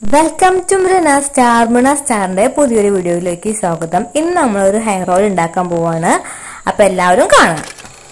welcome to Mrina star Mrina സ്റ്റാറിന്റെ പുതിയൊരു വീഡിയോയിലേക്ക് സ്വാഗതം ഇന്ന് നമ്മളൊരു ഹെയർ ഓയിൽ ഉണ്ടാക്കാൻ പോവാണ് അപ്പൊ എല്ലാവരും കാണാം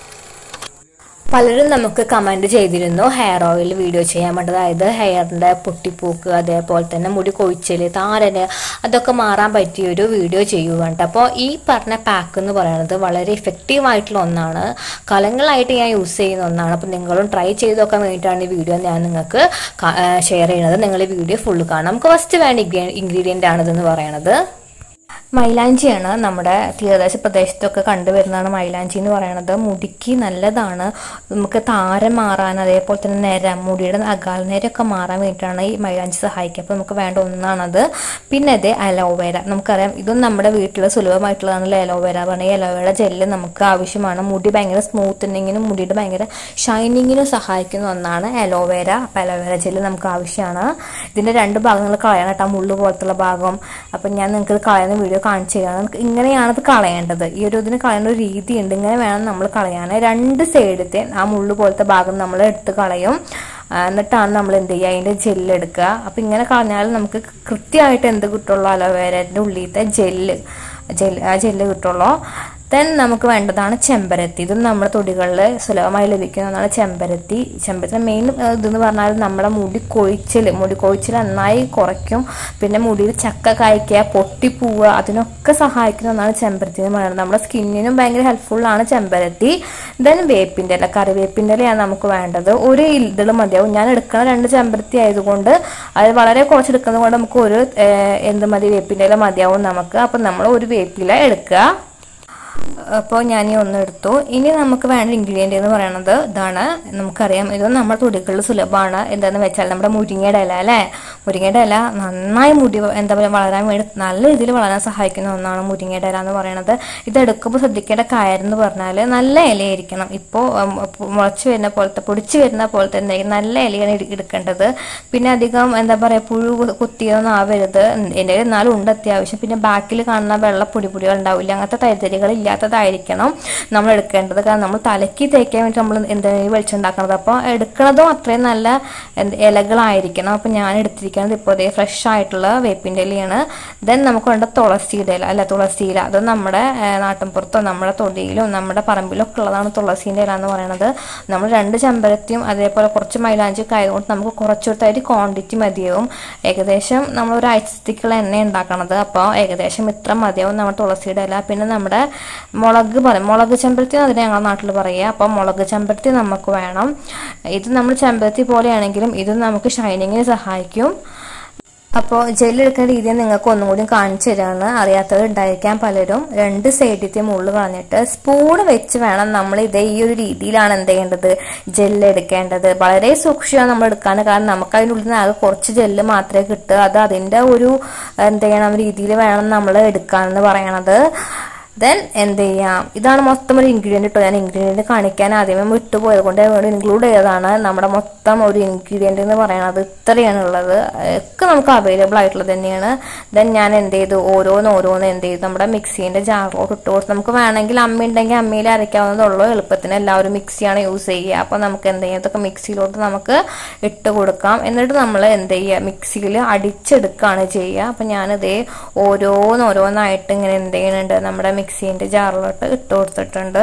പലരും നമുക്ക് കമന്റ് ചെയ്തിരുന്നു ഹെയർ ഓയിൽ വീഡിയോ ചെയ്യാൻ വേണ്ടി അതായത് ഹെയറിന്റെ പൊട്ടിപ്പൂക്ക് അതേപോലെ തന്നെ മുടി കൊഴിച്ചല് താരന് അതൊക്കെ മാറാൻ പറ്റിയ ഒരു വീഡിയോ ചെയ്യുവാണ്ട് അപ്പോൾ ഈ പറഞ്ഞ പാക്ക് എന്ന് പറയുന്നത് വളരെ ഇഫക്റ്റീവ് ആയിട്ടുള്ള ഒന്നാണ് കാലങ്ങളായിട്ട് ഞാൻ യൂസ് ചെയ്യുന്ന ഒന്നാണ് അപ്പോൾ നിങ്ങളും ട്രൈ ചെയ്ത് നോക്കാൻ വേണ്ടിയിട്ടാണ് ഈ വീഡിയോ ഞാൻ നിങ്ങൾക്ക് ഷെയർ ചെയ്യുന്നത് നിങ്ങൾ ഈ വീഡിയോ ഫുള്ള് കാണാം നമുക്ക് ഫസ്റ്റ് വേണ്ട ഇൻഗ്രീഡിയൻ്റ് ആണിതെന്ന് പറയണത് മൈലാഞ്ചിയാണ് നമ്മുടെ തീരദേശ പ്രദേശത്തൊക്കെ കണ്ടുവരുന്നതാണ് മൈലാഞ്ചി എന്ന് പറയുന്നത് മുടിക്ക് നല്ലതാണ് നമുക്ക് താരം മാറാൻ അതേപോലെ തന്നെ നിര മുടിയുടെ അകാല നിരയൊക്കെ മാറാൻ വേണ്ടിയിട്ടാണ് ഈ മൈലാഞ്ചി സഹായിക്കുക അപ്പോൾ നമുക്ക് വേണ്ട ഒന്നാണത് പിന്നെ ഇത് അലോവേര നമുക്കറിയാം ഇതും നമ്മുടെ വീട്ടിൽ സുലഭമായിട്ടുള്ളതാണ് അലോവേര പറഞ്ഞാൽ ഈ അലോവേര ജെല്ല് നമുക്ക് ആവശ്യമാണ് മുടി ഭയങ്കര സ്മൂത്തനിങ്ങിനും മുടിയുടെ ഭയങ്കര ഷൈനിങ്ങിനും സഹായിക്കുന്ന ഒന്നാണ് അലോവേര അപ്പോൾ അലോവേര ജെല്ല് നമുക്ക് ആവശ്യമാണ് ഇതിൻ്റെ രണ്ട് ഭാഗങ്ങൾ കളയണം കേട്ടോ മുള്ളു പോലത്തുള്ള ഭാഗം അപ്പം ഞാൻ നിങ്ങൾക്ക് ഇത് കളയുന്ന വീഡിയോ കാണിച്ചു തരാം നമുക്ക് ഇങ്ങനെയാണ് ഇത് കളയേണ്ടത് ഈ ഒരു ഇതിന് കളയേണ്ട ഒരു രീതിയുണ്ട് ഇങ്ങനെ വേണം നമ്മൾ കളയാൻ രണ്ട് സൈഡത്തെ ആ മുള്ളു പോലത്തെ ഭാഗം നമ്മൾ എടുത്ത് കളയും എന്നിട്ടാണ് നമ്മൾ എന്ത് ചെയ്യുക അതിൻ്റെ ജെല്ല് എടുക്കുക അപ്പം ഇങ്ങനെ കളഞ്ഞാൽ നമുക്ക് കൃത്യമായിട്ട് എന്ത് കിട്ടുള്ളൂ അലോവേരൻ്റെ ഉള്ളിലത്തെ ജെല്ല് ജെല്ല് ആ ജെല്ല് കിട്ടുള്ളൂ ദെൻ നമുക്ക് വേണ്ടതാണ് ചെമ്പരത്തി ഇതും നമ്മുടെ തൊടികളിൽ സുലഭമായി ലഭിക്കുന്നതാണ് ചെമ്പരത്തി ചെമ്പരത്തി മെയിൻ ഇതെന്ന് പറഞ്ഞാൽ നമ്മുടെ മുടി കൊഴിച്ചിൽ മുടി കൊഴിച്ചിൽ നന്നായി കുറയ്ക്കും പിന്നെ മുടിയിൽ ചക്ക കായ്ക്കുക പൊട്ടിപ്പോവുക അതിനൊക്കെ സഹായിക്കുന്ന ഒന്നാണ് ചെമ്പരത്തി എന്ന് പറയുന്നത് നമ്മുടെ സ്കിന്നിനും ഭയങ്കര ഹെൽപ്ഫുള്ളാണ് ചെമ്പരത്തി ദെൻ വേപ്പിൻ്റെ ഇല കറിവേപ്പിൻ്റെ ഇലയാണ് നമുക്ക് വേണ്ടത് ഒരു ഇതൾ മതിയാവും ഞാൻ എടുക്കുന്ന രണ്ട് ചെമ്പരത്തി ആയതുകൊണ്ട് അത് വളരെ കുറച്ചെടുക്കുന്നത് കൊണ്ട് നമുക്ക് ഒരു എന്ത് മതി വേപ്പിൻ്റെ ഇല മതിയാവും നമുക്ക് അപ്പം നമ്മൾ ഒരു വേപ്പില എടുക്കുക അപ്പോൾ ഞാൻ ഈ ഒന്ന് എടുത്തു ഇനി നമുക്ക് വേണ്ട ഇൻഗ്രീഡിയൻ്റ് എന്ന് പറയുന്നത് ഇതാണ് നമുക്കറിയാം ഇത് നമ്മുടെ തൊടികളിൽ സുലഭമാണ് എന്താണെന്ന് വെച്ചാൽ നമ്മുടെ മുരിങ്ങയുടെ ഇല അല്ലേ മുരിങ്ങയുടെ ഇല നന്നായി മുടി എന്താ പറയുക വളരാൻ വേണ്ടി നല്ല രീതിയിൽ വളരാൻ സഹായിക്കുന്ന ഒന്നാണ് മുരിങ്ങയുടെ ഇല എന്ന് പറയുന്നത് ഇത് എടുക്കുമ്പോൾ ശ്രദ്ധിക്കേണ്ട കാര്യം എന്ന് പറഞ്ഞാൽ നല്ല ഇലയായിരിക്കണം ഇപ്പോൾ മുളച്ച് വരുന്ന പോലത്തെ പൊടിച്ച് വരുന്ന പോലത്തെ എന്തെങ്കിലും നല്ല ഇലയാണ് എടുക്കേണ്ടത് പിന്നെ അധികം എന്താ പറയുക പുഴു കുത്തിയൊന്നും ആവരുത് എൻ്റെ എന്നാലും ഉണ്ട് അത്യാവശ്യം പിന്നെ ബാക്കിൽ കാണുന്ന വെള്ള പൊടി പൊടികൾ ഉണ്ടാവില്ല അങ്ങനത്തെ തരിതരികൾ ഇല്ലാത്തതായിരിക്കണം നമ്മൾ എടുക്കേണ്ടത് കാരണം നമ്മൾ തലയ്ക്ക് തേക്കാൻ വേണ്ടി നമ്മൾ എന്തെങ്കിലും വെളിച്ചുണ്ടാക്കുന്നത് അപ്പോൾ എടുക്കുന്നതും അത്രയും നല്ല ഇലകളായിരിക്കണം അപ്പോൾ ഞാൻ എടുത്തിരിക്കുന്നത് ഇപ്പോൾ അതേ ഫ്രഷ് ആയിട്ടുള്ള വേപ്പിൻ്റെ ഇലയാണ് ദെൻ നമുക്ക് വേണ്ട തുളസിയുടെ ഇല അല്ല തുളസി ഇല അത് നമ്മുടെ നാട്ടിൻപുറത്തോ നമ്മുടെ തൊടിയിലും നമ്മുടെ പറമ്പിലും ഒക്കെ ഉള്ളതാണ് തുളസീൻ്റെ ഇല എന്ന് പറയുന്നത് നമ്മൾ രണ്ട് ചെമ്പരത്തിയും അതേപോലെ കുറച്ച് മൈലാഞ്ചിയൊക്കെ ആയതുകൊണ്ട് നമുക്ക് കുറച്ചൊരുത്തായിട്ട് ക്വാണ്ടിറ്റി മതിയാവും ഏകദേശം നമ്മൾ ഒരു ആഴ്ചത്തേക്കുള്ള എണ്ണ ഉണ്ടാക്കണത് അപ്പോൾ ഏകദേശം ഇത്ര മതിയാവും നമ്മുടെ തുളസിയുടെ ഇല പിന്നെ നമ്മുടെ മുളക് പറയും മുളക് ചെമ്പരത്തി അതിന് ഞങ്ങളുടെ നാട്ടിൽ പറയുക അപ്പം മുളക് ചെമ്പരത്തി നമുക്ക് വേണം ഇത് നമ്മൾ ചെമ്പരത്തി പോലെയാണെങ്കിലും ഇത് നമുക്ക് ഷൈനിങ്ങിന് സഹായിക്കും അപ്പോൾ ജെല്ലെടുക്കുന്ന രീതി നിങ്ങൾക്ക് ഒന്നും കൂടി കാണിച്ചു തരാമെന്ന് അറിയാത്തവർ ഉണ്ടായിരിക്കാൻ പലരും രണ്ട് സൈഡിലത്തെ മുള്ളു കളഞ്ഞിട്ട് സ്പൂണ് വെച്ച് വേണം നമ്മൾ ഇതേ ഈ ഒരു രീതിയിലാണ് എന്ത് ചെയ്യേണ്ടത് ജെല്ല് എടുക്കേണ്ടത് വളരെ സൂക്ഷിച്ചാണ് നമ്മൾ എടുക്കാൻ കാരണം നമുക്ക് അതിൻ്റെ ഉള്ളിൽ നിന്ന് ആകെ കുറച്ച് ജെല്ല് മാത്രമേ കിട്ടൂ അത് അതിൻ്റെ ഒരു എന്ത് ചെയ്യണം രീതിയിൽ വേണം നമ്മൾ എടുക്കാനെന്ന് പറയണത് ദെൻ എന്ത് ചെയ്യാം ഇതാണ് മൊത്തം ഒരു ഇൻഗ്രീഡിയൻറ്റ് ഇട്ടോ ഞാൻ ഇൻഗ്രീഡിയൻറ്റ് കാണിക്കാൻ ആദ്യമേ വിട്ടുപോയത് കൊണ്ട് ഇൻക്ലൂഡ് ചെയ്തതാണ് നമ്മുടെ മൊത്തം ഒരു ഇൻഗ്രീഡിയൻറ്റ് എന്ന് പറയുന്നത് ഇത്രയാണ് ഉള്ളത് ഒക്കെ നമുക്ക് അവൈലബിൾ ആയിട്ടുള്ളത് തന്നെയാണ് ദെൻ ഞാൻ എന്ത് ചെയ്തു ഓരോന്ന് ഓരോന്ന് എന്ത് ചെയ്തു നമ്മുടെ മിക്സീൻ്റെ ജാറിലോട്ട് ഇട്ട് കൊടുത്ത് നമുക്ക് വേണമെങ്കിൽ അമ്മ ഉണ്ടെങ്കിൽ അമ്മയിൽ അരയ്ക്കാവുന്നതുള്ളൂ എളുപ്പത്തിന് എല്ലാവരും മിക്സിയാണ് യൂസ് ചെയ്യുക അപ്പോൾ നമുക്ക് എന്ത് ചെയ്യാം ഇതൊക്കെ മിക്സിയിലോട്ട് നമുക്ക് ഇട്ട് കൊടുക്കാം എന്നിട്ട് നമ്മൾ എന്ത് ചെയ്യുക മിക്സിയിൽ അടിച്ചെടുക്കുകയാണ് ചെയ്യുക അപ്പം ഞാനിതേ ഓരോന്ന് ഓരോന്നായിട്ട് ഇങ്ങനെ എന്ത് ചെയ്യുന്നുണ്ട് നമ്മുടെ മിക്സീൻ്റെ ജാറിലോട്ട് ഇട്ട് കൊടുത്തിട്ടുണ്ട്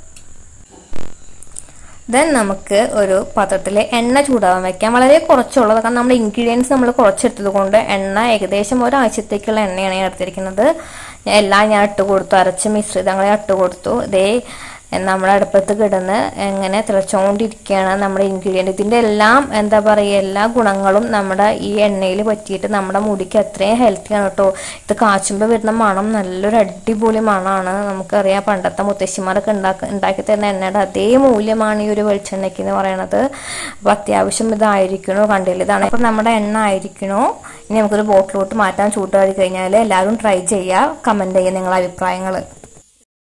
ദെൻ നമുക്ക് ഒരു പാത്രത്തിൽ എണ്ണ ചൂടാവാൻ വെക്കാം വളരെ കുറച്ചുള്ളത് കാരണം നമ്മുടെ ഇൻഗ്രീഡിയൻസ് നമ്മൾ കുറച്ചെടുത്തത് കൊണ്ട് എണ്ണ ഏകദേശം ഒരാഴ്ചത്തേക്കുള്ള എണ്ണയാണ് ഞാൻ എടുത്തിരിക്കുന്നത് എല്ലാം ഞാൻ ഇട്ട് കൊടുത്തു അരച്ച മിശ്രിതങ്ങളെ ഇട്ട് കൊടുത്തു ഇതേ നമ്മുടെ അടുപ്പത്ത് കിടന്ന് എങ്ങനെ തിളച്ചുകൊണ്ടിരിക്കുകയാണ് നമ്മുടെ ഇൻഗ്രീഡിയൻറ്റ് ഇതിൻ്റെ എല്ലാം എന്താ പറയുക എല്ലാ ഗുണങ്ങളും നമ്മുടെ ഈ എണ്ണയിൽ പറ്റിയിട്ട് നമ്മുടെ മുടിക്ക് അത്രയും ഹെൽത്തിയാണ് കേട്ടോ ഇത് കാച്ചുമ്പോൾ വരുന്ന മണം നല്ലൊരു അടിപൊളി മണമാണ് നമുക്കറിയാം പണ്ടത്തെ മുത്തശ്ശിമാരൊക്കെ ഉണ്ടാക്കി ഉണ്ടാക്കി തരുന്ന എണ്ണയുടെ അതേ മൂല്യമാണ് ഈ ഒരു വെളിച്ചെണ്ണയ്ക്ക് എന്ന് പറയണത് അപ്പോൾ അത്യാവശ്യം ഇതായിരിക്കണോ കണ്ടില്ല ഇതാണ് അപ്പോൾ നമ്മുടെ എണ്ണ ആയിരിക്കണോ ഇനി നമുക്കൊരു ബോട്ടിലോട്ട് മാറ്റാൻ ചൂട്ടാടി കഴിഞ്ഞാൽ എല്ലാവരും ട്രൈ ചെയ്യുക കമൻറ്റ് ചെയ്യുക നിങ്ങളുടെ അഭിപ്രായങ്ങൾ